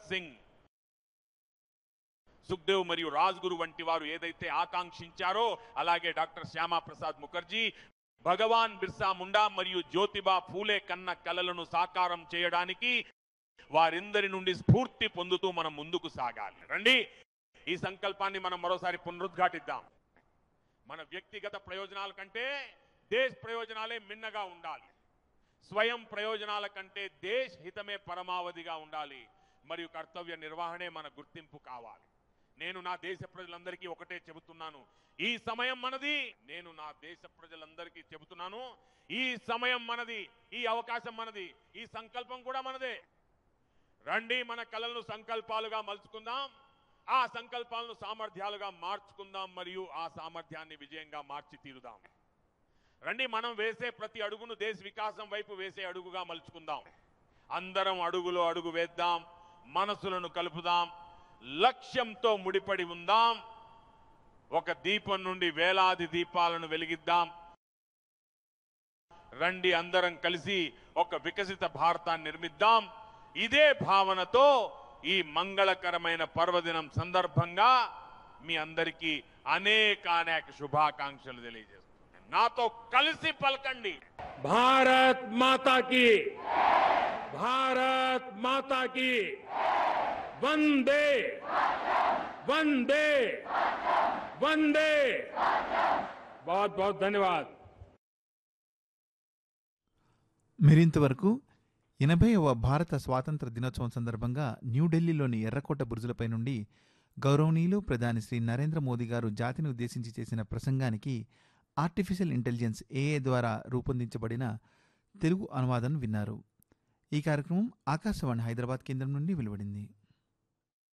భగత్ సింగ్ సుఖ్దేవ్ మరియు రాజ్గురు వంటి వారు ఏదైతే ఆకాంక్షించారో అలాగే డాక్టర్ శ్యామా ప్రసాద్ ముఖర్జీ భగవాన్ బిర్సా ముండా మరియు జ్యోతిబా ఫూలే కన్న కలలను సాకారం చేయడానికి వారిందరి నుండి స్ఫూర్తి పొందుతూ మనం ముందుకు సాగాలి రండి ఈ సంకల్పాన్ని మనం మరోసారి పునరుద్ఘాటిద్దాం మన వ్యక్తిగత ప్రయోజనాల కంటే దేశ ప్రయోజనాలే మిన్నగా ఉండాలి స్వయం ప్రయోజనాల కంటే దేశ హితమే పరమావధిగా ఉండాలి మరియు కర్తవ్య నిర్వహణే మన గుర్తింపు కావాలి నేను నా దేశ ప్రజలందరికీ ఒకటే చెబుతున్నాను ఈ సమయం మనది నేను నా దేశ ప్రజలందరికీ చెబుతున్నాను ఈ సమయం మనది ఈ అవకాశం మనది ఈ సంకల్పం కూడా మనదే రండి మన కళలను సంకల్పాలుగా మలుచుకుందాం ఆ సంకల్పాలను సామర్థ్యాలుగా మార్చుకుందాం మరియు ఆ సామర్థ్యాన్ని విజయంగా మార్చి తీరుదాం రండి మనం వేసే ప్రతి అడుగును దేశ వికాసం వైపు వేసే అడుగుగా మలుచుకుందాం అందరం అడుగులో అడుగు వేద్దాం మనసులను కలుపుదాం లక్ష్యంతో ముడిపడి ఉందాం ఒక దీపం నుండి వేలాది దీపాలను వెలిగిద్దాం రండి అందరం కలిసి ఒక వికసిత భారతాన్ని నిర్మిద్దాం ఇదే భావనతో ఈ మంగళకరమైన పర్వదినం సందర్భంగా మీ అందరికీ అనేక అనేక శుభాకాంక్షలు తెలియజేస్తున్నాను నాతో కలిసి పలకండి भारत माता की भारत माता की वंदे वंदे वंदे बहुत बहुत धन्यवाद మీరింతవరకు ఎనభైవ భారత స్వాతంత్ర దినోత్సవం సందర్భంగా న్యూఢిల్లీలోని ఎర్రకోట బురుజులపై నుండి గౌరవనీయులు ప్రధాని శ్రీ నరేంద్ర మోదీ గారు జాతిని ఉద్దేశించి చేసిన ప్రసంగానికి ఆర్టిఫిషియల్ ఇంటెలిజెన్స్ ఏఏ ద్వారా రూపొందించబడిన తెలుగు అనువాదం విన్నారు ఈ కార్యక్రమం ఆకాశవాణి హైదరాబాద్ కేంద్రం నుండి వెలువడింది